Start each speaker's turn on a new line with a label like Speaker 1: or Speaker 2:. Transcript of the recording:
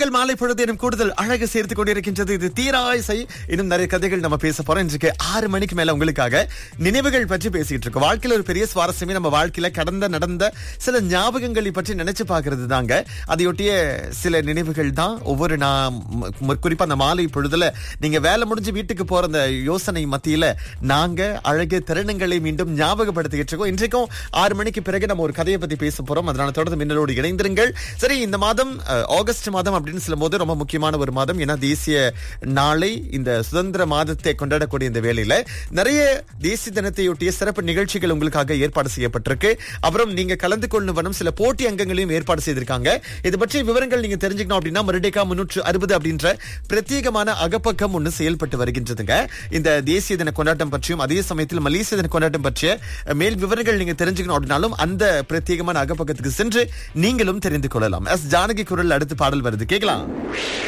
Speaker 1: உங்கள் மாலை பொழுது எனும் கூடுதல் அழகு சேர்த்து கொண்டிருக்கின்றது இது தீராய்சை இன்னும் நிறைய கதைகள் நம்ம பேச போறோம் இன்றைக்கு ஆறு மணிக்கு மேல உங்களுக்காக நினைவுகள் பற்றி பேசிட்டு இருக்கோம் வாழ்க்கையில ஒரு பெரிய சுவாரஸ்யமே நம்ம வாழ்க்கையில கடந்த நடந்த சில ஞாபகங்களை பற்றி நினைச்சு பாக்குறது தாங்க அதையொட்டிய சில நினைவுகள் தான் ஒவ்வொரு நான் ம- குறிப்பா அந்த மாலை பொழுதுல நீங்க வேலை முடிஞ்சு வீட்டுக்கு போற அந்த யோசனை மத்தியில நாங்க அழகு தருணங்களை மீண்டும் ஞாபகப்படுத்திக்கிட்டு இருக்கோம் இன்றைக்கும் ஆறு மணிக்கு பிறகு நம்ம ஒரு கதையை பத்தி பேச போறோம் அதனால தொடர்ந்து மின்னலோடு இணைந்திருங்கள் சரி இந்த மாதம் அஹ், ஆகஸ்ட் மாதம் அப்படின்னு சொல்லும் போது ரொம்ப முக்கியமான ஒரு மாதம் ஏன்னா தேசிய நாளை இந்த சுதந்திர மாதத்தை கொண்டாடக்கூடிய இந்த வேளையில நிறைய தேசிய தினத்தையொட்டிய சிறப்பு நிகழ்ச்சிகள் உங்களுக்காக ஏற்பாடு செய்யப்பட்டிருக்கு அப்புறம் நீங்க கலந்து கொள்ளும் வரும் சில போட்டி அங்கங்களையும் ஏற்பாடு செய்திருக்காங்க இது பற்றிய விவரங்கள் நீங்க தெரிஞ்சுக்கணும் அப்படின்னா மருடேகா முன்னூற்று அறுபது அப்படின்ற பிரத்யேகமான அகப்பக்கம் ஒண்ணு செயல்பட்டு வருகின்றதுங்க இந்த தேசிய தின கொண்டாட்டம் பற்றியும் அதே சமயத்தில் மலேசிய தின கொண்டாட்டம் பற்றிய அஹ், மேல் விவரங்கள் நீங்க தெரிஞ்சுக்கணும் அப்படின்னாலும் அந்த பிரத்யேகமான அகப்பக்கத்துக்கு சென்று நீங்களும் தெரிந்து கொள்ளலாம் எஸ் ஜானகி குரல் அடுத்து பாடல் வருது கேட்கலாம்